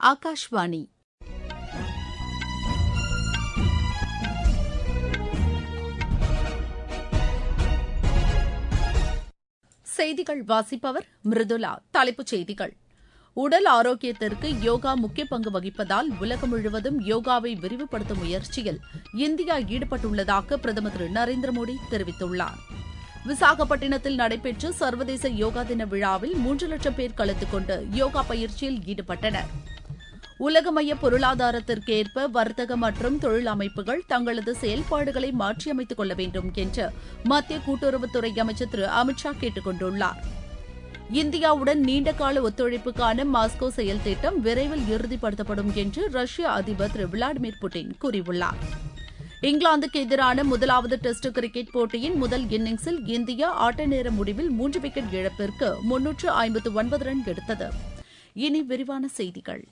ஆகாஷ்வாணி செய்திகள் வாசிப்பவர் மிருதுலா தலைப்புச் செய்திகள் உடல் ஆரோக்கியத்திற்கு யோகா முக்கிய பங்கு வகிப்பதால் உலகம் முழுவதும் யோகாவை விரிவுபடுத்தும் முயற்சியில் இந்தியா ஈடுபட்டுள்ளதாக பிரதமர் திரு நரேந்திர மோடி தெரிவித்துள்ளார் விசாகப்பட்டினத்தில் நடைபெற்ற சர்வதேச யோகா தின விழாவில் மூன்று லட்சம் பேர் கலந்து கொண்டு யோகா பயிற்சியில் ஈடுபட்டனர் உலகமய பொருளாதாரத்திற்கேற்ப வர்த்தக மற்றும் தொழில் அமைப்புகள் தங்களது செயல்பாடுகளை மாற்றியமைத்துக் கொள்ள வேண்டும் என்று மத்திய கூட்டுறவுத்துறை அமைச்சர் திரு அமித்ஷா கேட்டுக் கொண்டுள்ளார் இந்தியாவுடன் நீண்டகால ஒத்துழைப்புக்கான மாஸ்கோ செயல் திட்டம் விரைவில் இறுதிப்படுத்தப்படும் என்று ரஷ்ய அதிபர் திரு விளாடிமிர் புட்டின் கூறியுள்ளார் இங்கிலாந்துக்கு எதிரான முதலாவது டெஸ்ட் கிரிக்கெட் போட்டியின் முதல் இன்னிங்ஸில் இந்தியா ஆட்ட நேர முடிவில் மூன்று விக்கெட் இழப்பிற்கு முன்னூற்று ஐம்பத்து ஒன்பது ரன் எடுத்தது இனி விரிவான செய்திகள்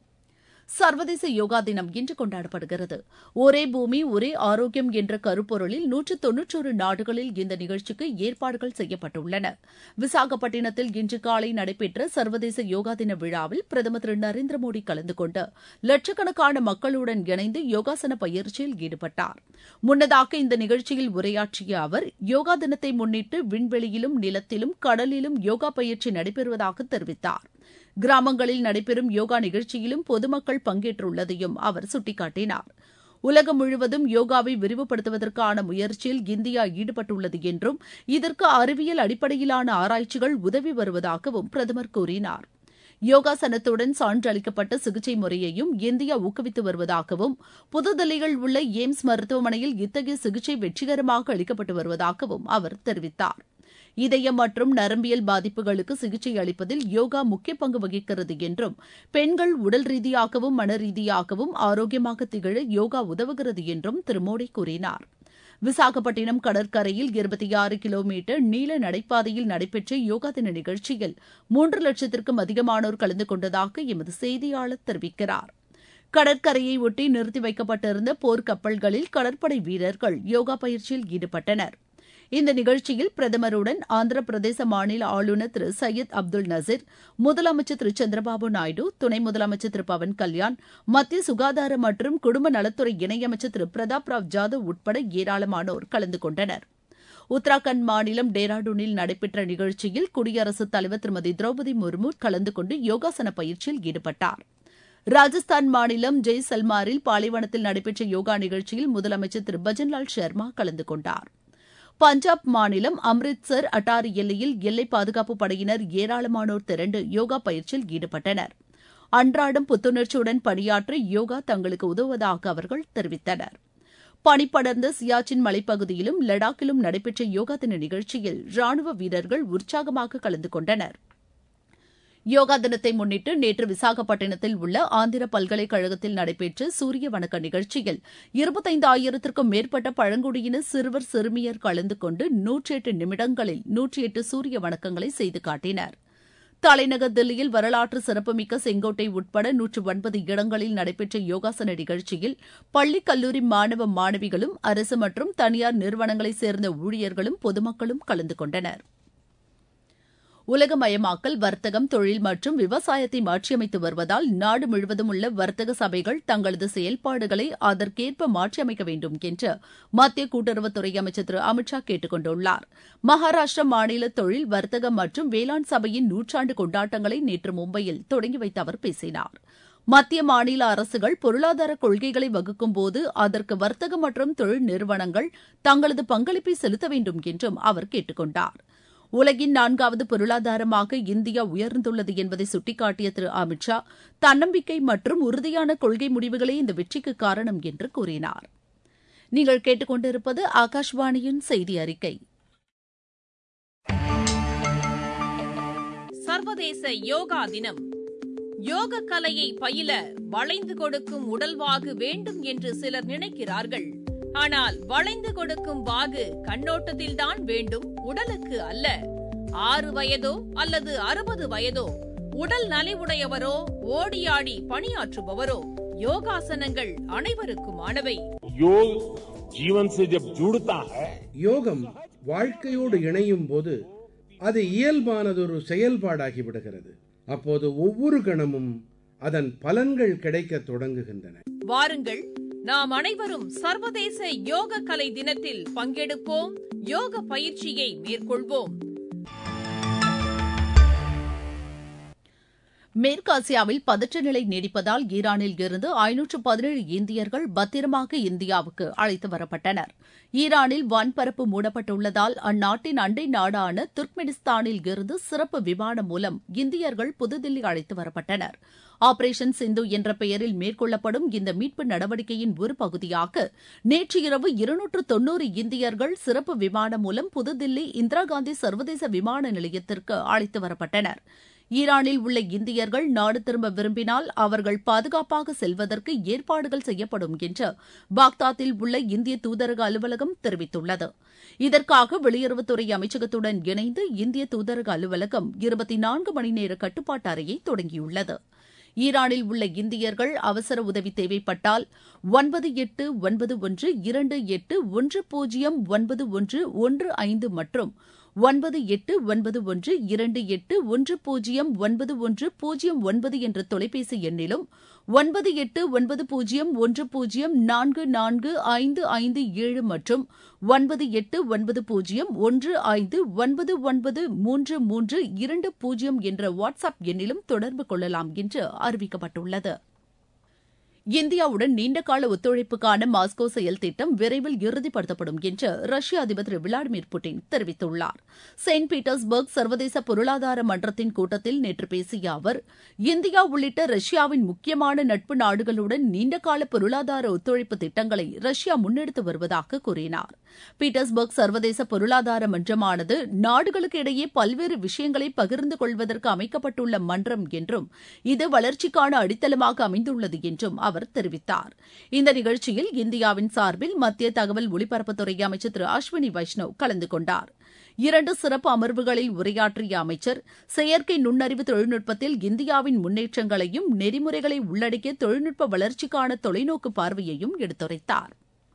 சர்வதேச யோகா தினம் இன்று கொண்டாடப்படுகிறது ஒரே பூமி ஒரே ஆரோக்கியம் என்ற கருப்பொருளில் நூற்று தொன்னூற்றொரு நாடுகளில் இந்த நிகழ்ச்சிக்கு ஏற்பாடுகள் செய்யப்பட்டுள்ளன விசாகப்பட்டினத்தில் இன்று காலை நடைபெற்ற சர்வதேச யோகா தின விழாவில் பிரதமர் திரு நரேந்திர மோடி கலந்து கொண்டு லட்சக்கணக்கான மக்களுடன் இணைந்து யோகாசன பயிற்சியில் ஈடுபட்டார் முன்னதாக இந்த நிகழ்ச்சியில் உரையாற்றிய அவர் யோகா தினத்தை முன்னிட்டு விண்வெளியிலும் நிலத்திலும் கடலிலும் யோகா பயிற்சி நடைபெறுவதாக தெரிவித்தார் கிராமங்களில் நடைபெறும் யோகா நிகழ்ச்சியிலும் பொதுமக்கள் பங்கேற்றுள்ளதையும் அவர் சுட்டிக்காட்டினார் உலகம் முழுவதும் யோகாவை விரிவுபடுத்துவதற்கான முயற்சியில் இந்தியா ஈடுபட்டுள்ளது என்றும் இதற்கு அறிவியல் அடிப்படையிலான ஆராய்ச்சிகள் உதவி வருவதாகவும் பிரதமர் கூறினார் யோகாசனத்துடன் சான்றளிக்கப்பட்ட சிகிச்சை முறையையும் இந்தியா ஊக்குவித்து வருவதாகவும் புதுதில்லியில் உள்ள எய்ம்ஸ் மருத்துவமனையில் இத்தகைய சிகிச்சை வெற்றிகரமாக அளிக்கப்பட்டு வருவதாகவும் அவர் தெரிவித்தார் இதயம் மற்றும் நரம்பியல் பாதிப்புகளுக்கு சிகிச்சை அளிப்பதில் யோகா முக்கிய பங்கு வகிக்கிறது என்றும் பெண்கள் உடல் ரீதியாகவும் மன ரீதியாகவும் ஆரோக்கியமாக திகழ யோகா உதவுகிறது என்றும் திரு மோடி கூறினார் விசாகப்பட்டினம் கடற்கரையில் இருபத்தி ஆறு கிலோமீட்டர் நீள நடைபாதையில் நடைபெற்ற யோகா தின நிகழ்ச்சியில் மூன்று லட்சத்திற்கும் அதிகமானோர் கலந்து கொண்டதாக எமது செய்தியாளர் தெரிவிக்கிறார் கடற்கரையை ஒட்டி நிறுத்தி வைக்கப்பட்டிருந்த போர்க்கப்பல்களில் கடற்படை வீரர்கள் யோகா பயிற்சியில் ஈடுபட்டனர் இந்த நிகழ்ச்சியில் பிரதமருடன் ஆந்திர பிரதேச மாநில ஆளுநர் திரு சையத் அப்துல் நசீர் முதலமைச்சர் திரு சந்திரபாபு நாயுடு துணை முதலமைச்சர் திரு பவன் கல்யாண் மத்திய சுகாதார மற்றும் குடும்ப நலத்துறை இணையமைச்சர் திரு பிரதாப் ராவ் ஜாதவ் உட்பட ஏராளமானோர் கலந்து கொண்டனர் உத்தராகண்ட் மாநிலம் டேராடூனில் நடைபெற்ற நிகழ்ச்சியில் குடியரசுத் தலைவர் திருமதி திரௌபதி முர்மு கலந்து கொண்டு யோகாசன பயிற்சியில் ஈடுபட்டார் ராஜஸ்தான் மாநிலம் ஜெய்சல்மாரில் பாலைவனத்தில் நடைபெற்ற யோகா நிகழ்ச்சியில் முதலமைச்சர் திரு பஜன்லால் சர்மா கலந்து கொண்டார் பஞ்சாப் மாநிலம் அம்ரித்சர் அட்டாரி எல்லையில் எல்லை பாதுகாப்பு படையினர் ஏராளமானோர் திரண்டு யோகா பயிற்சியில் ஈடுபட்டனர் அன்றாடம் புத்துணர்ச்சியுடன் பணியாற்ற யோகா தங்களுக்கு உதவுவதாக அவர்கள் தெரிவித்தனர் பனிப்படர்ந்த சியாச்சின் மலைப்பகுதியிலும் லடாக்கிலும் நடைபெற்ற யோகா தின நிகழ்ச்சியில் ராணுவ வீரர்கள் உற்சாகமாக கலந்து கொண்டனர் யோகா தினத்தை முன்னிட்டு நேற்று விசாகப்பட்டினத்தில் உள்ள ஆந்திர பல்கலைக்கழகத்தில் நடைபெற்ற சூரிய வணக்க நிகழ்ச்சியில் இருபத்தைந்து ஆயிரத்திற்கும் மேற்பட்ட பழங்குடியின சிறுவர் சிறுமியர் கலந்து கொண்டு நூற்றி எட்டு நிமிடங்களில் நூற்றி எட்டு சூரிய வணக்கங்களை செய்து காட்டினர் தலைநகர் தில்லியில் வரலாற்று சிறப்புமிக்க செங்கோட்டை உட்பட நூற்று ஒன்பது இடங்களில் நடைபெற்ற யோகாசன நிகழ்ச்சியில் பள்ளி கல்லூரி மாணவ மாணவிகளும் அரசு மற்றும் தனியார் நிறுவனங்களைச் சேர்ந்த ஊழியர்களும் பொதுமக்களும் கலந்து கொண்டனர் உலகமயமாக்கல் வர்த்தகம் தொழில் மற்றும் விவசாயத்தை மாற்றியமைத்து வருவதால் நாடு முழுவதும் உள்ள வர்த்தக சபைகள் தங்களது செயல்பாடுகளை அதற்கேற்ப மாற்றியமைக்க வேண்டும் என்று மத்திய கூட்டுறவுத்துறை அமைச்சர் திரு அமித்ஷா கேட்டுக் கொண்டுள்ளார் மகாராஷ்டிரா மாநில தொழில் வர்த்தக மற்றும் வேளாண் சபையின் நூற்றாண்டு கொண்டாட்டங்களை நேற்று மும்பையில் தொடங்கி வைத்து அவர் பேசினார் மத்திய மாநில அரசுகள் பொருளாதார கொள்கைகளை வகுக்கும்போது அதற்கு வர்த்தக மற்றும் தொழில் நிறுவனங்கள் தங்களது பங்களிப்பை செலுத்த வேண்டும் என்றும் அவர் கேட்டுக் கொண்டார் உலகின் நான்காவது பொருளாதாரமாக இந்தியா உயர்ந்துள்ளது என்பதை சுட்டிக்காட்டிய திரு அமித் ஷா தன்னம்பிக்கை மற்றும் உறுதியான கொள்கை முடிவுகளே இந்த வெற்றிக்கு காரணம் என்று கூறினார் நீங்கள் கேட்டுக்கொண்டிருப்பது ஆகாஷ்வாணியின் செய்தி அறிக்கை சர்வதேச யோகா தினம் யோக கலையை பயில வளைந்து கொடுக்கும் உடல்வாகு வேண்டும் என்று சிலர் நினைக்கிறார்கள் ஆனால் வளைந்து கொடுக்கும் வாகு கண்ணோட்டத்தில்தான் வேண்டும் உடலுக்கு அல்ல ஆறு வயதோ அல்லது அறுபது வயதோ உடல் நலிவுடையவரோ ஓடியாடி பணியாற்றுபவரோ யோகாசனங்கள் அனைவருக்குமானவை योग जीवन से जब जुड़ता है யோகம் வாழ்க்கையோடு இணையும் போது அது இயல்பானதொரு செயல்பாடாகி விடுகிறது அப்போது ஒவ்வொரு கணமும் அதன் பலன்கள் கிடைக்கத் தொடங்குகின்றன வாருங்கள் நாம் அனைவரும் சர்வதேச யோக கலை தினத்தில் பங்கெடுப்போம் யோக பயிற்சியை மேற்கொள்வோம் மேற்காசியாவில் பதற்ற நிலை நீடிப்பதால் ஈரானில் இருந்து ஐநூற்று பதினேழு இந்தியர்கள் பத்திரமாக இந்தியாவுக்கு அழைத்து வரப்பட்டனர் ஈரானில் வான்பரப்பு மூடப்பட்டுள்ளதால் அந்நாட்டின் அண்டை நாடான துர்க்மெனிஸ்தானில் இருந்து சிறப்பு விமானம் மூலம் இந்தியர்கள் புதுதில்லி அழைத்து வரப்பட்டனர் ஆபரேஷன் சிந்து என்ற பெயரில் மேற்கொள்ளப்படும் இந்த மீட்பு நடவடிக்கையின் ஒரு பகுதியாக நேற்று இரவு இருநூற்று தொன்னூறு இந்தியர்கள் சிறப்பு விமானம் மூலம் புதுதில்லி இந்திரா காந்தி சர்வதேச விமான நிலையத்திற்கு அழைத்து வரப்பட்டனர் ஈரானில் உள்ள இந்தியர்கள் நாடு திரும்ப விரும்பினால் அவர்கள் பாதுகாப்பாக செல்வதற்கு ஏற்பாடுகள் செய்யப்படும் என்று பாக்தாத்தில் உள்ள இந்திய தூதரக அலுவலகம் தெரிவித்துள்ளது இதற்காக வெளியுறவுத்துறை அமைச்சகத்துடன் இணைந்து இந்திய தூதரக அலுவலகம் இருபத்தி நான்கு மணி நேர கட்டுப்பாட்டு அறையை தொடங்கியுள்ளது ஈரானில் உள்ள இந்தியர்கள் அவசர உதவி தேவைப்பட்டால் ஒன்பது எட்டு ஒன்பது ஒன்று இரண்டு எட்டு ஒன்று பூஜ்ஜியம் ஒன்பது ஒன்று ஒன்று ஐந்து மற்றும் ஒன்பது எட்டு ஒன்பது ஒன்று இரண்டு எட்டு ஒன்று பூஜ்ஜியம் ஒன்பது ஒன்று பூஜ்ஜியம் ஒன்பது என்ற தொலைபேசி எண்ணிலும் ஒன்பது எட்டு ஒன்பது பூஜ்ஜியம் ஒன்று பூஜ்ஜியம் நான்கு நான்கு ஐந்து ஐந்து ஏழு மற்றும் ஒன்பது எட்டு ஒன்பது பூஜ்ஜியம் ஒன்று ஐந்து ஒன்பது ஒன்பது மூன்று மூன்று இரண்டு பூஜ்ஜியம் என்ற வாட்ஸ்அப் எண்ணிலும் தொடர்பு கொள்ளலாம் என்று அறிவிக்கப்பட்டுள்ளது இந்தியாவுடன் நீண்டகால ஒத்துழைப்புக்கான மாஸ்கோ செயல் திட்டம் விரைவில் இறுதிப்படுத்தப்படும் என்று ரஷ்ய அதிபர் திரு விளாடிமிர் புட்டின் தெரிவித்துள்ளார் செயின்ட் பீட்டர்ஸ்பர்க் சர்வதேச பொருளாதார மன்றத்தின் கூட்டத்தில் நேற்று பேசிய அவர் இந்தியா உள்ளிட்ட ரஷ்யாவின் முக்கியமான நட்பு நாடுகளுடன் நீண்டகால பொருளாதார ஒத்துழைப்பு திட்டங்களை ரஷ்யா முன்னெடுத்து வருவதாக கூறினார் பீட்டர்ஸ்பர்க் சர்வதேச பொருளாதார மன்றமானது நாடுகளுக்கு இடையே பல்வேறு விஷயங்களை பகிர்ந்து கொள்வதற்கு அமைக்கப்பட்டுள்ள மன்றம் என்றும் இது வளர்ச்சிக்கான அடித்தளமாக அமைந்துள்ளது என்றும் அவர் தெரிவித்தார் இந்த நிகழ்ச்சியில் இந்தியாவின் சார்பில் மத்திய தகவல் ஒலிபரப்புத்துறை அமைச்சர் திரு அஸ்வினி வைஷ்ணவ் கலந்து கொண்டார் இரண்டு சிறப்பு அமர்வுகளில் உரையாற்றிய அமைச்சர் செயற்கை நுண்ணறிவு தொழில்நுட்பத்தில் இந்தியாவின் முன்னேற்றங்களையும் நெறிமுறைகளை உள்ளடக்கிய தொழில்நுட்ப வளர்ச்சிக்கான தொலைநோக்கு பார்வையையும் எடுத்துரைத்தார்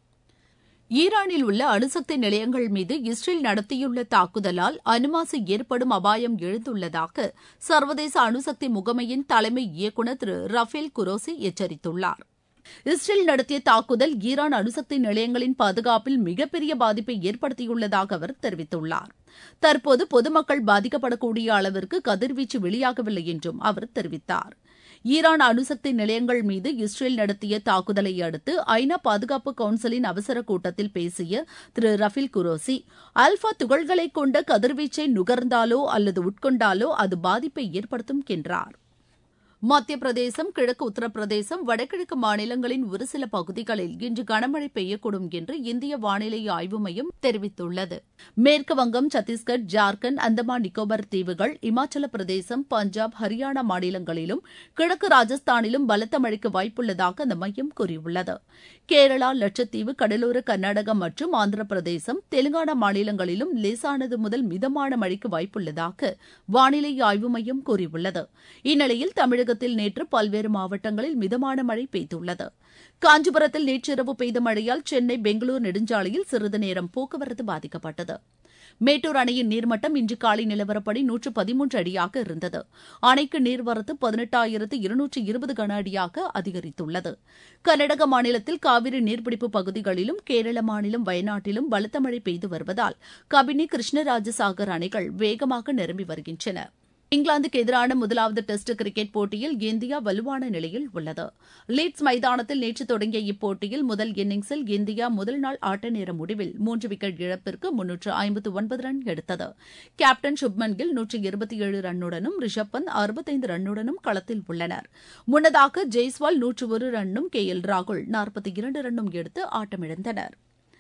ஈரானில் உள்ள அணுசக்தி நிலையங்கள் மீது இஸ்ரேல் நடத்தியுள்ள தாக்குதலால் அணுமாசு ஏற்படும் அபாயம் எழுந்துள்ளதாக சர்வதேச அணுசக்தி முகமையின் தலைமை இயக்குநர் திரு ரஃபேல் குரோசி எச்சரித்துள்ளார் இஸ்ரேல் நடத்திய தாக்குதல் ஈரான் அணுசக்தி நிலையங்களின் பாதுகாப்பில் மிகப்பெரிய பாதிப்பை ஏற்படுத்தியுள்ளதாக அவர் தெரிவித்துள்ளார் தற்போது பொதுமக்கள் பாதிக்கப்படக்கூடிய அளவிற்கு கதிர்வீச்சு வெளியாகவில்லை என்றும் அவர் தெரிவித்தார் ஈரான் அணுசக்தி நிலையங்கள் மீது இஸ்ரேல் நடத்திய தாக்குதலை அடுத்து ஐநா பாதுகாப்பு கவுன்சிலின் அவசர கூட்டத்தில் பேசிய திரு ரஃபில் குரோசி அல்பா துகள்களை கொண்ட கதிர்வீச்சை நுகர்ந்தாலோ அல்லது உட்கொண்டாலோ அது பாதிப்பை ஏற்படுத்தும் என்றார் மத்திய பிரதேசம் கிழக்கு உத்தரப்பிரதேசம் வடகிழக்கு மாநிலங்களின் ஒரு சில பகுதிகளில் இன்று கனமழை பெய்யக்கூடும் என்று இந்திய வானிலை ஆய்வு மையம் தெரிவித்துள்ளது மேற்கு வங்கம் சத்தீஸ்கர் ஜார்க்கண்ட் அந்தமான் நிக்கோபார் தீவுகள் இமாச்சல பிரதேசம் பஞ்சாப் ஹரியானா மாநிலங்களிலும் கிழக்கு ராஜஸ்தானிலும் பலத்த மழைக்கு வாய்ப்புள்ளதாக அந்த மையம் கூறியுள்ளது கேரளா லட்சத்தீவு கடலோர கர்நாடகம் மற்றும் ஆந்திர பிரதேசம் தெலுங்கானா மாநிலங்களிலும் லேசானது முதல் மிதமான மழைக்கு வாய்ப்புள்ளதாக வானிலை ஆய்வு மையம் கூறியுள்ளது இந்நிலையில் தமிழக தமிழகத்தில் நேற்று பல்வேறு மாவட்டங்களில் மிதமான மழை பெய்துள்ளது காஞ்சிபுரத்தில் நேற்றிரவு பெய்த மழையால் சென்னை பெங்களூரு நெடுஞ்சாலையில் சிறிது நேரம் போக்குவரத்து பாதிக்கப்பட்டது மேட்டூர் அணையின் நீர்மட்டம் இன்று காலை நிலவரப்படி நூற்று பதிமூன்று அடியாக இருந்தது அணைக்கு நீர்வரத்து பதினெட்டாயிரத்து இருநூற்று இருபது கன அடியாக அதிகரித்துள்ளது கர்நாடக மாநிலத்தில் காவிரி நீர்பிடிப்பு பகுதிகளிலும் கேரள மாநிலம் வயநாட்டிலும் பலத்த மழை பெய்து வருவதால் கபினி கிருஷ்ணராஜசாகர் அணைகள் வேகமாக நிரம்பி வருகின்றன இங்கிலாந்துக்கு எதிரான முதலாவது டெஸ்ட் கிரிக்கெட் போட்டியில் இந்தியா வலுவான நிலையில் உள்ளது லீட்ஸ் மைதானத்தில் நேற்று தொடங்கிய இப்போட்டியில் முதல் இன்னிங்ஸில் இந்தியா முதல் நாள் ஆட்ட நேர முடிவில் மூன்று விக்கெட் இழப்பிற்கு முன்னூற்று ஐம்பத்து ஒன்பது ரன் எடுத்தது கேப்டன் சுப்மன் கில் நூற்றி இருபத்தி ஏழு ரன்னுடனும் ரிஷப் பந்த் அறுபத்தைந்து ரன்னுடனும் களத்தில் உள்ளனர் முன்னதாக ஜெய்ஸ்வால் நூற்று ஒரு ரன்னும் கே எல் ராகுல் நாற்பத்தி இரண்டு ரன்னும் எடுத்து ஆட்டமிழந்தனர்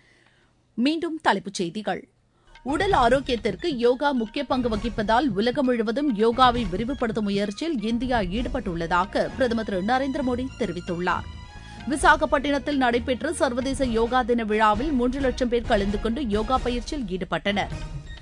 மீண்டும் தலைப்புச் செய்திகள் உடல் ஆரோக்கியத்திற்கு யோகா முக்கிய பங்கு வகிப்பதால் உலகம் முழுவதும் யோகாவை விரிவுபடுத்தும் முயற்சியில் இந்தியா ஈடுபட்டுள்ளதாக பிரதமர் திரு நரேந்திர மோடி தெரிவித்துள்ளார் விசாகப்பட்டினத்தில் நடைபெற்ற சர்வதேச யோகா தின விழாவில் மூன்று லட்சம் பேர் கலந்து கொண்டு யோகா பயிற்சியில் ஈடுபட்டனர்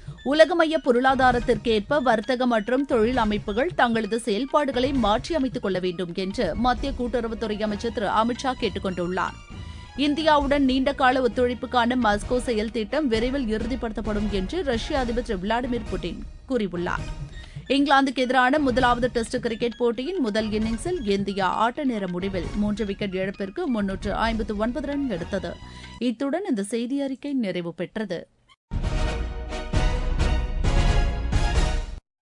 உலகமய பொருளாதாரத்திற்கேற்ப வர்த்தக மற்றும் தொழில் அமைப்புகள் தங்களது செயல்பாடுகளை மாற்றியமைத்துக் கொள்ள வேண்டும் என்று மத்திய கூட்டுறவுத்துறை அமைச்சர் திரு அமித்ஷா கேட்டுக் கொண்டுள்ளார் இந்தியாவுடன் நீண்டகால ஒத்துழைப்புக்கான மாஸ்கோ செயல் திட்டம் விரைவில் இறுதிப்படுத்தப்படும் என்று ரஷ்ய அதிபர் திரு விளாடிமிர் புட்டின் கூறியுள்ளார் இங்கிலாந்துக்கு எதிரான முதலாவது டெஸ்ட் கிரிக்கெட் போட்டியின் முதல் இன்னிங்ஸில் இந்தியா ஆட்ட நேர முடிவில் மூன்று விக்கெட் இழப்பிற்கு முன்னூற்று ஐம்பத்து ஒன்பது ரன் எடுத்தது இத்துடன் இந்த செய்தி அறிக்கை நிறைவு பெற்றது